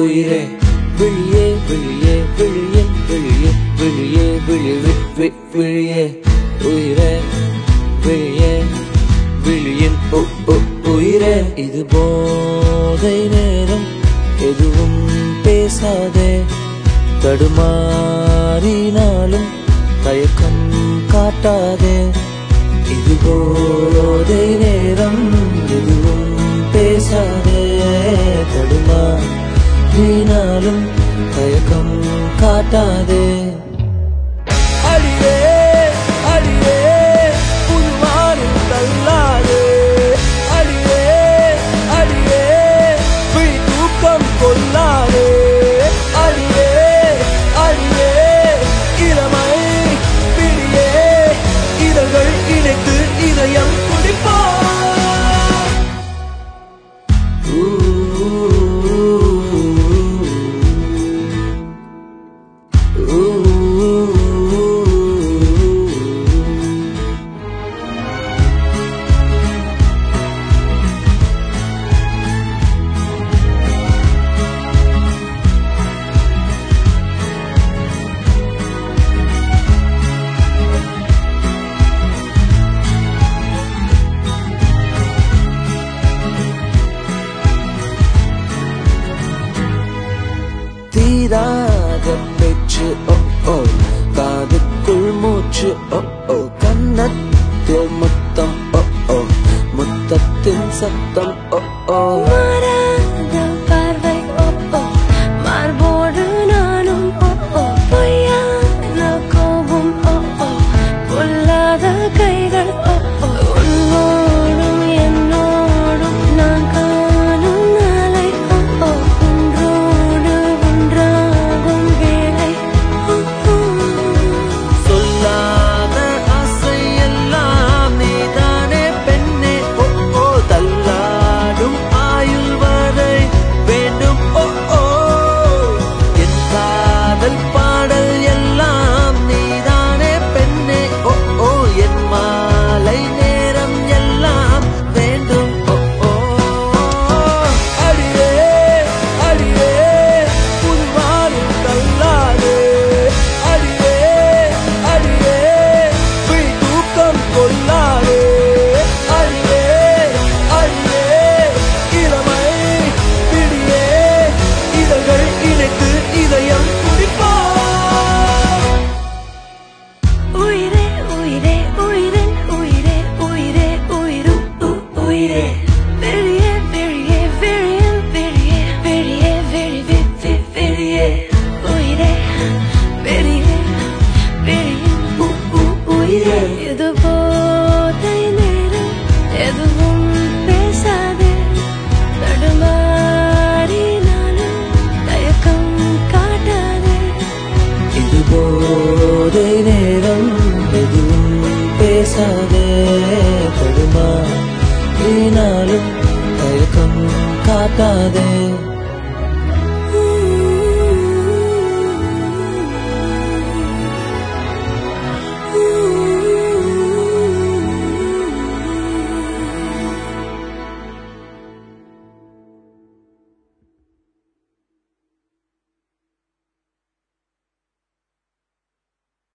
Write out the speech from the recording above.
உயிரே விழியே விழியே விழியே விழியே விழியே விழி வி- வி- விழியே உயிரே விழியே விழியின் உ- உ- உயிரே இது போதை நேரம் எதுவும் பேசாதே தடுமாறினாலும் தயக்கம் காட்டாதே இது போதை நேரம் எதுவும் பேசாதே தடுமாறினாலும் தயக்கம் காட்டாதே அடியே அடியே புதுவானில் தள்ளாதே அடியே அடியே விழி தூக்கம் கொள்ளாதே அடியே அடியே இளமை பிடியே இதழ்கள் இணைத்து இதயம் துடிப்பா தீராத பேச்சு ஓ ஓ காதுக்குள் மூச்சு ஓ ஓ கன்னத்தில் முத்தம் ஓ ஓ முத்தத்தின் சத்தம் ஓ ஓ மாறாத பார்வை ஓ ஓ மார்போடு நானும் ஓ ஓ பொய்யான கோபம் ஓ ஓ பொல்லாத கைகள் ஓ ஓ உன்னோடும் என்னோடும் நான் காணும் நாளை ஓ ஓ ஒன்றோடு ஒன்றாகும் வேலை ஓ ஓ சொல்லாத ஆசை எல்லாம் நீதானே பெண்ணே ஓ ஓ தள்ளாடும் ஆயுள் வரை வேண்டும் ஓ ஓ என் காதல் பாடல் எல்லாம் நீதானே பெண்ணே ஓ ஓ என் மாலை நேரம் எல்லாம் வேண்டும் ஓ ஓ அடியே அடியே புதுவானில் தள்ளாதே அடியே அடியே விழி தூக்கம் கொள்ளாதே அடியே அடியே இளமை பிடியே இதழ்கள் இணைத்து இதயம் துடிப்பா உயிரே உயிரே உயிரின் உயிரே உயிரே உயிரும் உ- உயிரே வெளியே வெளியே வெளியில் வெளியே வெளியே வெளி வி- வி- வெளியே உயிரே வெளியே வெளியில் உ- உ- உயிரே இது போதை நேரம் எதுவும் பேசாதே தடுமாறினாலும் தயக்கம் காட்டாதே இது போதை நேரம் எதுவும் பேசாதே தடுமா தயக்கம் காட்டாதே